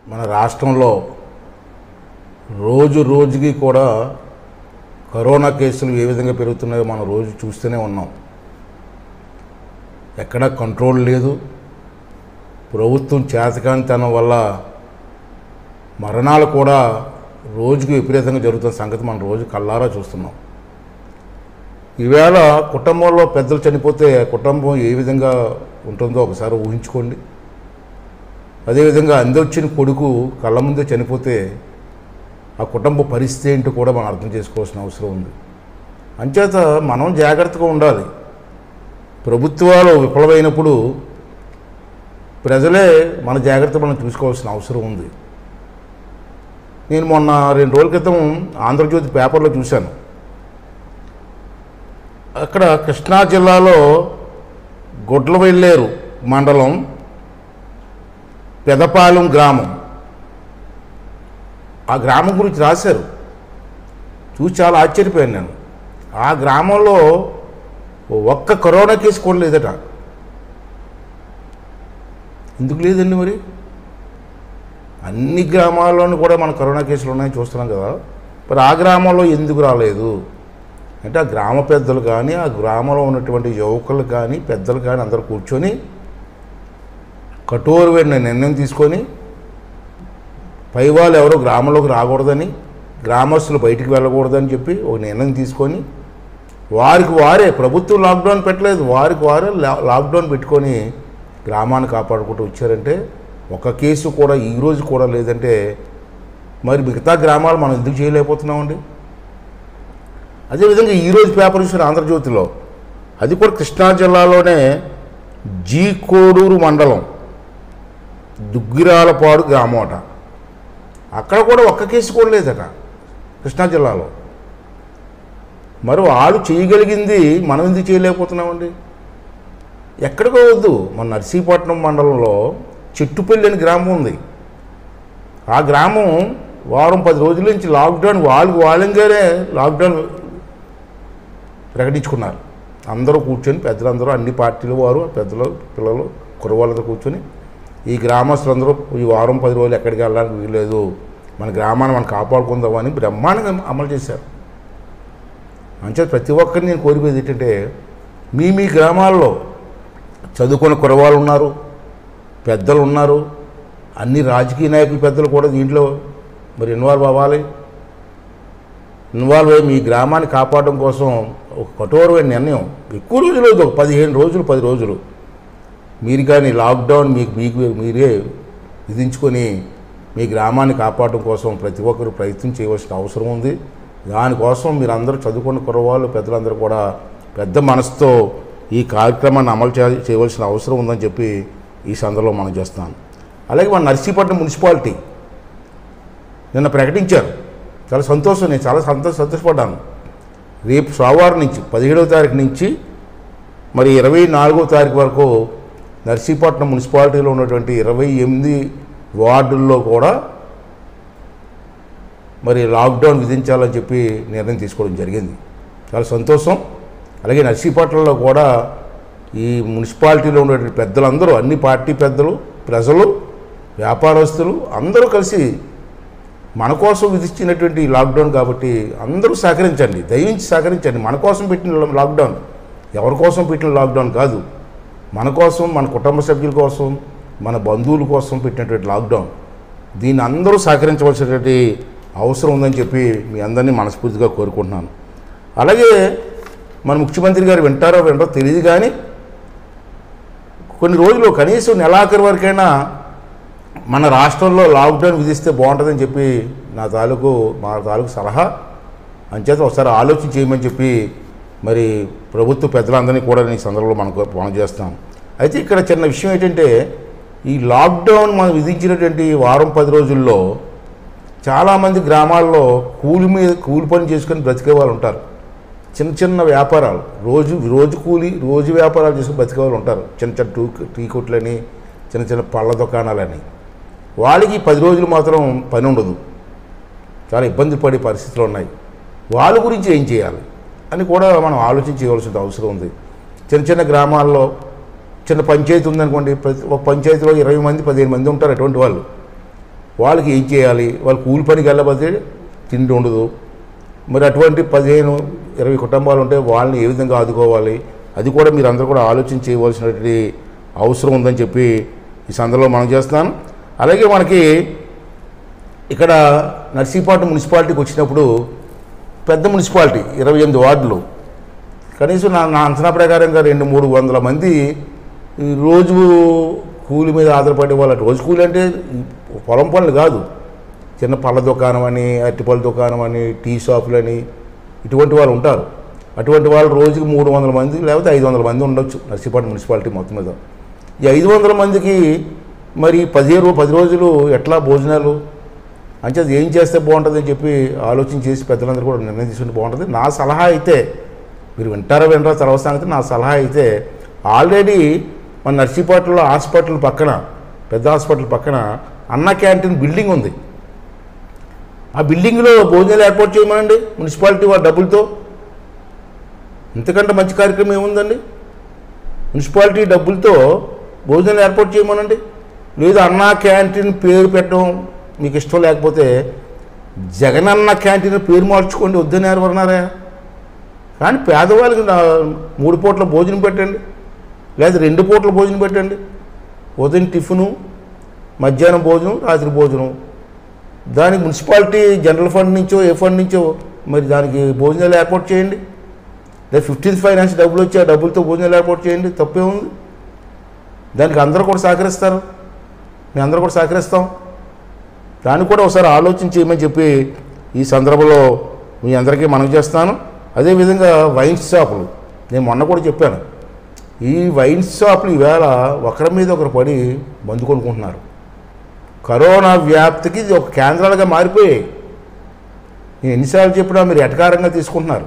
మన రాష్ట్రంలో రోజు రోజుకి కూడా కరోనా కేసులు ఏ విధంగా పెరుగుతున్నాయో మనం రోజు చూస్తూనే ఉన్నాం ఎక్కడ కంట్రోల్ లేదు ప్రభుత్వం చేతకానితనం వల్ల మరణాలు కూడా రోజుకి విపరీతంగా జరుగుతున్న సంగతి మనం రోజు కల్లారా చూస్తున్నాం ఈవేళ కుటుంబంలో పెద్దలు చనిపోతే కుటుంబం ఏ విధంగా ఉంటుందో ఒకసారి ఊహించుకోండి అదేవిధంగా అందొచ్చిన కొడుకు కళ్ళ ముందే చనిపోతే ఆ కుటుంబ పరిస్థితి ఏంటో కూడా మనం అర్థం చేసుకోవాల్సిన అవసరం ఉంది అంచేత మనం జాగ్రత్తగా ఉండాలి ప్రభుత్వాలు విఫలమైనప్పుడు ప్రజలే మన జాగ్రత్త మనం చూసుకోవాల్సిన అవసరం ఉంది నేను మొన్న రెండు రోజుల క్రితం ఆంధ్రజ్యోతి పేపర్లో చూశాను అక్కడ కృష్ణా జిల్లాలో గుడ్లవెల్లేరు మండలం పెదపాలెం గ్రామం ఆ గ్రామం గురించి రాశారు చూసి చాలా ఆశ్చర్యపోయాను నేను ఆ గ్రామంలో ఒక్క కరోనా కేసు కూడా లేదట ఎందుకు లేదండి మరి అన్ని గ్రామాల్లోనూ కూడా మన కరోనా కేసులు ఉన్నాయని చూస్తున్నాం కదా మరి ఆ గ్రామంలో ఎందుకు రాలేదు అంటే ఆ గ్రామ పెద్దలు కానీ ఆ గ్రామంలో ఉన్నటువంటి యువకులు కానీ పెద్దలు కానీ అందరూ కూర్చొని కఠోరమైన నిర్ణయం తీసుకొని పై వాళ్ళు ఎవరో గ్రామంలోకి రాకూడదని గ్రామస్తులు బయటికి వెళ్ళకూడదని చెప్పి ఒక నిర్ణయం తీసుకొని వారికి వారే ప్రభుత్వం లాక్డౌన్ పెట్టలేదు వారికి వారే లా- లాక్డౌన్ పెట్టుకొని గ్రామాన్ని కాపాడుకుంటూ వచ్చారంటే ఒక కేసు కూడా ఈ రోజు కూడా లేదంటే మరి మిగతా గ్రామాలు మనం ఎందుకు చేయలేకపోతున్నామండి అదేవిధంగా ఈరోజు పేపర్ చూసిన ఆంధ్రజ్యోతిలో అది కూడా కృష్ణా జిల్లాలోనే జీ కోడూరు మండలం దుగ్గిరాలపాడు గ్రామం అట అక్కడ కూడా ఒక్క కేసు కూడా లేదట కృష్ణా జిల్లాలో మరి వాళ్ళు చేయగలిగింది మనం ఎందుకు చేయలేకపోతున్నామండి ఎక్కడికో వద్దు మన నర్సీపట్నం మండలంలో చెట్టుపల్లి అని గ్రామం ఉంది ఆ గ్రామం వారం పది రోజుల నుంచి లాక్డౌన్ వాళ్ళు వాళ్ళంగానే లాక్డౌన్ ప్రకటించుకున్నారు అందరూ కూర్చొని పెద్దలందరూ అన్ని పార్టీల వారు పెద్దలు పిల్లలు కుర్రవాళ్ళతో కూర్చొని ఈ గ్రామస్తులందరూ ఈ వారం పది రోజులు ఎక్కడికి వెళ్ళడానికి వీల్లేదు మన గ్రామాన్ని మనం కాపాడుకుందామని బ్రహ్మాండంగా అమలు చేశారు అంచేత ప్రతి ఒక్కరిని నేను కోరిపోయేది ఏంటంటే మీ మీ గ్రామాల్లో చదువుకున్న కురవాళ్ళు ఉన్నారు పెద్దలు ఉన్నారు అన్ని రాజకీయ నాయకులు పెద్దలు కూడా దీంట్లో మరి ఇన్వాల్వ్ అవ్వాలి ఇన్వాల్వ్ అయ్యి మీ గ్రామాన్ని కాపాడడం కోసం ఒక కఠోరమైన నిర్ణయం ఎక్కువ రోజులు వద్దు, ఒక పదిహేను రోజులు పది రోజులు మీరు కానీ లాక్డౌన్ మీకు మీకు మీరే విధించుకొని మీ గ్రామాన్ని కాపాడడం కోసం ప్రతి ఒక్కరు ప్రయత్నం చేయవలసిన అవసరం ఉంది దానికోసం మీరు అందరూ చదువుకున్న కుర్రవాళ్ళు పెద్దలందరూ కూడా పెద్ద మనసుతో ఈ కార్యక్రమాన్ని అమలు చే చేయవలసిన అవసరం ఉందని చెప్పి ఈ సందర్భంలో మనం చేస్తున్నాను అలాగే మన నర్సీపట్నం మున్సిపాలిటీ నిన్న ప్రకటించారు చాలా సంతోషం నేను చాలా సంతోష సంతోషపడ్డాను రేపు సోమవారం నుంచి పదిహేడవ తారీఖు నుంచి మరి ఇరవై నాలుగో తారీఖు వరకు నర్సీపట్నం మున్సిపాలిటీలో ఉన్నటువంటి ఇరవై ఎనిమిది వార్డుల్లో కూడా మరి లాక్డౌన్ విధించాలని చెప్పి నిర్ణయం తీసుకోవడం జరిగింది చాలా సంతోషం అలాగే నర్సీపట్నంలో కూడా ఈ మున్సిపాలిటీలో ఉన్నటువంటి పెద్దలందరూ అన్ని పార్టీ పెద్దలు ప్రజలు వ్యాపారస్తులు అందరూ కలిసి మన కోసం విధించినటువంటి ఈ లాక్డౌన్ కాబట్టి అందరూ సహకరించండి దయించి సహకరించండి మన కోసం పెట్టిన లాక్డౌన్ ఎవరి కోసం పెట్టిన లాక్డౌన్ కాదు మన కోసం మన కుటుంబ సభ్యుల కోసం మన బంధువుల కోసం పెట్టినటువంటి లాక్డౌన్ దీన్ని అందరూ సహకరించవలసినటువంటి అవసరం ఉందని చెప్పి మీ అందరినీ మనస్ఫూర్తిగా కోరుకుంటున్నాను అలాగే మన ముఖ్యమంత్రి గారు వింటారో వింటారో తెలియదు కానీ కొన్ని రోజులు కనీసం నెలాఖరు వరకైనా మన రాష్ట్రంలో లాక్డౌన్ విధిస్తే బాగుంటుందని చెప్పి నా తాలూకు మా తాలూకు సలహా అంచేత ఒకసారి ఆలోచన చేయమని చెప్పి మరి ప్రభుత్వ పెద్దలందరినీ కూడా నేను ఈ సందర్భంలో మనకు మనం చేస్తాం అయితే ఇక్కడ చిన్న విషయం ఏంటంటే ఈ లాక్డౌన్ మనం విధించినటువంటి ఈ వారం పది రోజుల్లో చాలామంది గ్రామాల్లో కూలి మీద కూలి పని చేసుకొని బ్రతికే వాళ్ళు ఉంటారు చిన్న చిన్న వ్యాపారాలు రోజు రోజు కూలి రోజు వ్యాపారాలు చేసుకుని బతికే వాళ్ళు ఉంటారు చిన్న చిన్న టూ టీ కొట్లని చిన్న చిన్న పళ్ళ దుకాణాలని వాళ్ళకి ఈ పది రోజులు మాత్రం పని ఉండదు చాలా ఇబ్బంది పడే పరిస్థితులు ఉన్నాయి వాళ్ళ గురించి ఏం చేయాలి అని కూడా మనం ఆలోచన చేయవలసిన అవసరం ఉంది చిన్న చిన్న గ్రామాల్లో చిన్న పంచాయతీ ఉందనుకోండి ప్రతి ఒక పంచాయతీలో ఇరవై మంది పదిహేను మంది ఉంటారు అటువంటి వాళ్ళు వాళ్ళకి ఏం చేయాలి వాళ్ళు కూలి పనికి వెళ్ళబోతే తిండి ఉండదు మరి అటువంటి పదిహేను ఇరవై కుటుంబాలు ఉంటే వాళ్ళని ఏ విధంగా ఆదుకోవాలి అది కూడా మీరు అందరూ కూడా ఆలోచన చేయవలసినటువంటి అవసరం ఉందని చెప్పి ఈ సందర్భంలో మనం చేస్తున్నాను అలాగే మనకి ఇక్కడ నర్సీపాటు మున్సిపాలిటీకి వచ్చినప్పుడు పెద్ద మున్సిపాలిటీ ఇరవై ఎనిమిది వార్డులు కనీసం నా నా అంచనా ప్రకారంగా రెండు మూడు వందల మంది ఈ రోజు కూలి మీద ఆధారపడే వాళ్ళ రోజు కూలి అంటే ఈ పొలం పనులు కాదు చిన్న పళ్ళ దుకాణం అని అరటిపళ్ళ దుకాణం అని టీ షాపులు అని ఇటువంటి వాళ్ళు ఉంటారు అటువంటి వాళ్ళు రోజుకి మూడు వందల మంది లేకపోతే ఐదు వందల మంది ఉండొచ్చు నర్సీపాటు మున్సిపాలిటీ మొత్తం మీద ఈ ఐదు వందల మందికి మరి పదిహేను రో- పది రోజులు ఎట్లా భోజనాలు అంటే అది ఏం చేస్తే బాగుంటుంది అని చెప్పి ఆలోచన చేసి పెద్దలందరూ కూడా నిర్ణయం తీసుకుంటే బాగుంటుంది నా సలహా అయితే మీరు వింటారా వినరా తర్వాత సంగతి నా సలహా అయితే ఆల్రెడీ మన నర్సీపాట్లో హాస్పిటల్ పక్కన పెద్ద హాస్పిటల్ పక్కన అన్న క్యాంటీన్ బిల్డింగ్ ఉంది ఆ బిల్డింగ్లో భోజనాలు ఏర్పాటు చేయమనండి మున్సిపాలిటీ వారి డబ్బులతో ఇంతకంటే మంచి కార్యక్రమం ఏముందండి మున్సిపాలిటీ డబ్బులతో భోజనాలు ఏర్పాటు చేయమనండి లేదు అన్నా క్యాంటీన్ పేరు పెట్టడం మీకు ఇష్టం లేకపోతే జగనన్న క్యాంటీన్ పేరు మార్చుకోండి వద్దని ఎవరన్నారా కానీ పేదవాళ్ళకి నా- మూడు పూట్ల భోజనం పెట్టండి లేదా రెండు పూట్ల భోజనం పెట్టండి ఉదయం టిఫిను మధ్యాహ్నం భోజనం రాత్రి భోజనం దానికి మున్సిపాలిటీ జనరల్ ఫండ్ నుంచో ఏ ఫండ్ నుంచో మరి దానికి భోజనాలు ఏర్పాటు చేయండి లేదా ఫిఫ్టీన్త్ ఫైనాన్స్ డబ్బులు వచ్చి ఆ డబ్బులతో భోజనాలు ఏర్పాటు చేయండి తప్పే ఉంది దానికి అందరూ కూడా సహకరిస్తారు మేము అందరూ కూడా సహకరిస్తాం దాన్ని కూడా ఒకసారి ఆలోచన చేయమని చెప్పి ఈ సందర్భంలో మీ అందరికీ మనం చేస్తాను అదేవిధంగా వైన్ షాపులు నేను మొన్న కూడా చెప్పాను ఈ వైన్ షాపులు ఈవేళ ఒకరి మీద ఒకరు పడి మందు కొనుక్కుంటున్నారు కరోనా వ్యాప్తికి ఇది ఒక కేంద్రాలుగా మారిపోయాయి నేను ఎన్నిసార్లు చెప్పినా మీరు ఎటకారంగా తీసుకుంటున్నారు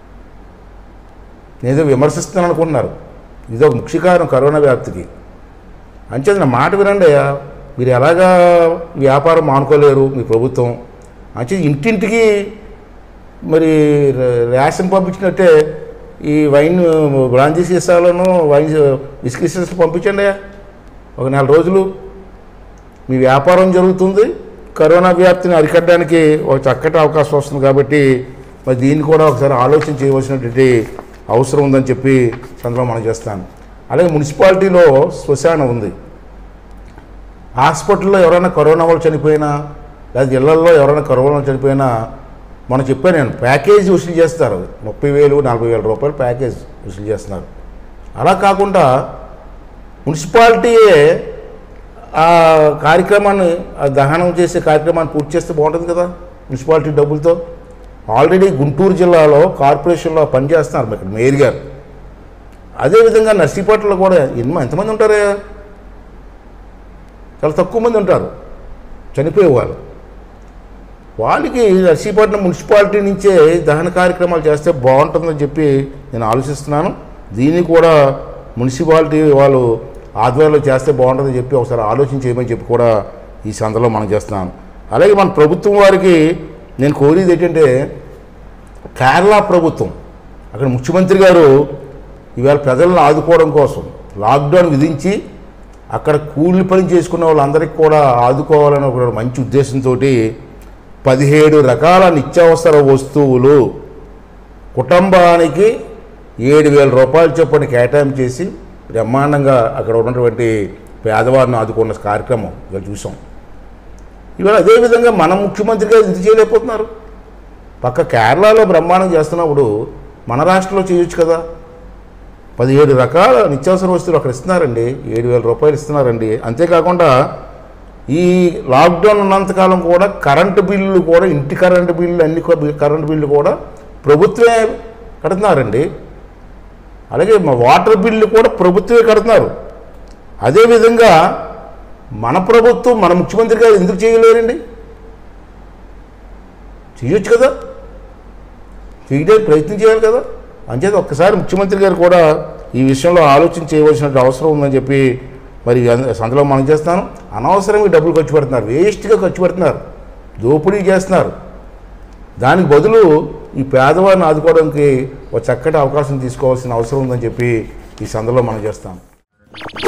నేనేదో విమర్శిస్తున్నాను అనుకుంటున్నారు ఇది ఒక ముఖ్య కారణం కరోనా వ్యాప్తికి అంచేది నా మాట వినండి అయ్యా మీరు ఎలాగా వ్యాపారం మానుకోలేరు మీ ప్రభుత్వం అంటే ఇంటింటికి మరి ర- రేషన్ పంపించినట్టే ఈ వైన్ బ్రాంచీ సీసాలను వైన్ విస్కీ సీసాలు పంపించండి అయ్యా ఒక నెల రోజులు మీ వ్యాపారం జరుగుతుంది కరోనా వ్యాప్తిని అరికట్టడానికి ఒక చక్కటి అవకాశం వస్తుంది కాబట్టి మరి దీన్ని కూడా ఒకసారి ఆలోచన చేయవలసినటువంటి అవసరం ఉందని చెప్పి సందర్భం మనం చేస్తాను అలాగే మున్సిపాలిటీలో శ్మశానం ఉంది హాస్పిటల్లో ఎవరైనా కరోనా వాళ్ళు చనిపోయినా లేదా ఇళ్లలో ఎవరైనా కరోనా వాళ్ళు చనిపోయినా మనం చెప్పాను నేను ప్యాకేజ్ వసూలు చేస్తారు ముప్పై వేలు నలభై వేల రూపాయలు ప్యాకేజ్ వసూలు చేస్తున్నారు అలా కాకుండా మున్సిపాలిటీయే ఆ కార్యక్రమాన్ని ఆ దహనం చేసే కార్యక్రమాన్ని పూర్తి చేస్తే బాగుంటుంది కదా మున్సిపాలిటీ డబ్బులతో ఆల్రెడీ గుంటూరు జిల్లాలో కార్పొరేషన్లో పనిచేస్తున్నారు ఇక్కడ మేయర్ గారు అదేవిధంగా నర్సీపట్నంలో కూడా ఎన్ని ఎంతమంది ఉంటారే చాలా తక్కువ మంది ఉంటారు చనిపోయే వాళ్ళు వాళ్ళకి నర్సీపట్నం మున్సిపాలిటీ నుంచే దహన కార్యక్రమాలు చేస్తే బాగుంటుందని చెప్పి నేను ఆలోచిస్తున్నాను దీన్ని కూడా మున్సిపాలిటీ వాళ్ళు ఆధ్వర్యంలో చేస్తే బాగుంటుందని చెప్పి ఒకసారి ఆలోచన చేయమని చెప్పి కూడా ఈ సందర్భంలో మనం చేస్తున్నాను అలాగే మన ప్రభుత్వం వారికి నేను కోరేది ఏంటంటే కేరళ ప్రభుత్వం అక్కడ ముఖ్యమంత్రి గారు ఇవాళ ప్రజలను ఆదుకోవడం కోసం లాక్డౌన్ విధించి అక్కడ కూలి పని చేసుకున్న వాళ్ళందరికీ కూడా ఆదుకోవాలని ఒక మంచి ఉద్దేశంతో పదిహేడు రకాల నిత్యావసర వస్తువులు కుటుంబానికి ఏడు వేల రూపాయలు చొప్పున కేటాయింపు చేసి బ్రహ్మాండంగా అక్కడ ఉన్నటువంటి పేదవారిని ఆదుకున్న కార్యక్రమం ఇవాళ చూసాం ఇవాళ అదేవిధంగా మన ముఖ్యమంత్రి గారు ఇది చేయలేకపోతున్నారు పక్క కేరళలో బ్రహ్మాండం చేస్తున్నప్పుడు మన రాష్ట్రంలో చేయొచ్చు కదా పదిహేడు రకాల నిత్యావసర వస్తువులు అక్కడ ఇస్తున్నారండి ఏడు వేల రూపాయలు ఇస్తున్నారండి అంతేకాకుండా ఈ లాక్డౌన్ ఉన్నంతకాలం కూడా కరెంటు బిల్లులు కూడా ఇంటి కరెంటు బిల్లు అన్ని కో- కరెంటు బిల్లు కూడా ప్రభుత్వమే కడుతున్నారండి అలాగే మా వాటర్ బిల్లు కూడా ప్రభుత్వమే కడుతున్నారు అదేవిధంగా మన ప్రభుత్వం మన ముఖ్యమంత్రి గారు ఎందుకు చేయలేరండి చేయొచ్చు కదా చేయడానికి ప్రయత్నం చేయాలి కదా అంచేత ఒక్కసారి ముఖ్యమంత్రి గారు కూడా ఈ విషయంలో ఆలోచన చేయవలసిన అవసరం ఉందని చెప్పి మరి అంద- సందులో మనం చేస్తాను అనవసరంగా డబ్బులు ఖర్చు పెడుతున్నారు వేస్ట్గా ఖర్చు పెడుతున్నారు దోపిడీ చేస్తున్నారు దానికి బదులు ఈ పేదవారిని ఆదుకోవడానికి ఒక చక్కటి అవకాశం తీసుకోవాల్సిన అవసరం ఉందని చెప్పి ఈ సందర్భంలో మనం చేస్తాం